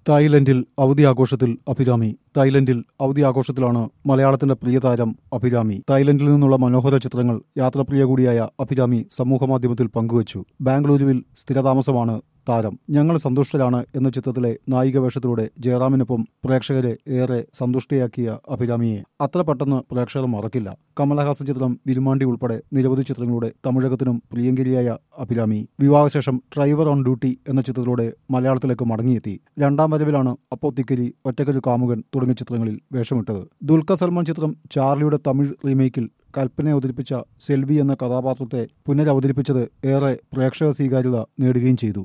തായ്ലൻഡിൽ അവധി ആഘോഷത്തിൽ അഭിരാമി തായ്ലൻഡിൽ അവധി ആഘോഷത്തിലാണ് മലയാളത്തിന്റെ പ്രിയതാരം അഭിരാമി തായ്ലൻഡിൽ നിന്നുള്ള മനോഹര ചിത്രങ്ങൾ യാത്രപ്രിയ കൂടിയായ അഭിരാമി സമൂഹമാധ്യമത്തിൽ പങ്കുവച്ചു ബാംഗ്ലൂരുവിൽ സ്ഥിരതാമസമാണ് താരം ഞങ്ങൾ സന്തുഷ്ടരാണ് എന്ന ചിത്രത്തിലെ നായിക വേഷത്തിലൂടെ ജയറാമിനൊപ്പം പ്രേക്ഷകരെ ഏറെ സന്തുഷ്ടയാക്കിയ അഭിരാമിയെ അത്ര പെട്ടെന്ന് പ്രേക്ഷകർ മറക്കില്ല കമലഹാസൻ ചിത്രം വിരുമാണ്ടി ഉൾപ്പെടെ നിരവധി ചിത്രങ്ങളുടെ തമിഴകത്തിനും പ്രിയങ്കരിയായ അഭിരാമി വിവാഹശേഷം ഡ്രൈവർ ഓൺ ഡ്യൂട്ടി എന്ന ചിത്രത്തിലൂടെ മലയാളത്തിലേക്ക് മടങ്ങിയെത്തി രണ്ടാം വരവിലാണ് അപ്പോ തിക്കരി ഒറ്റക്കരു കാമുകൻ തുടങ്ങിയ ചിത്രങ്ങളിൽ വേഷമിട്ടത് ദുൽഖർ സൽമാൻ ചിത്രം ചാർലിയുടെ തമിഴ് റീമേക്കിൽ കൽപ്പന അവതരിപ്പിച്ച സെൽവി എന്ന കഥാപാത്രത്തെ പുനരവതരിപ്പിച്ചത് ഏറെ പ്രേക്ഷക സ്വീകാര്യത നേടുകയും ചെയ്തു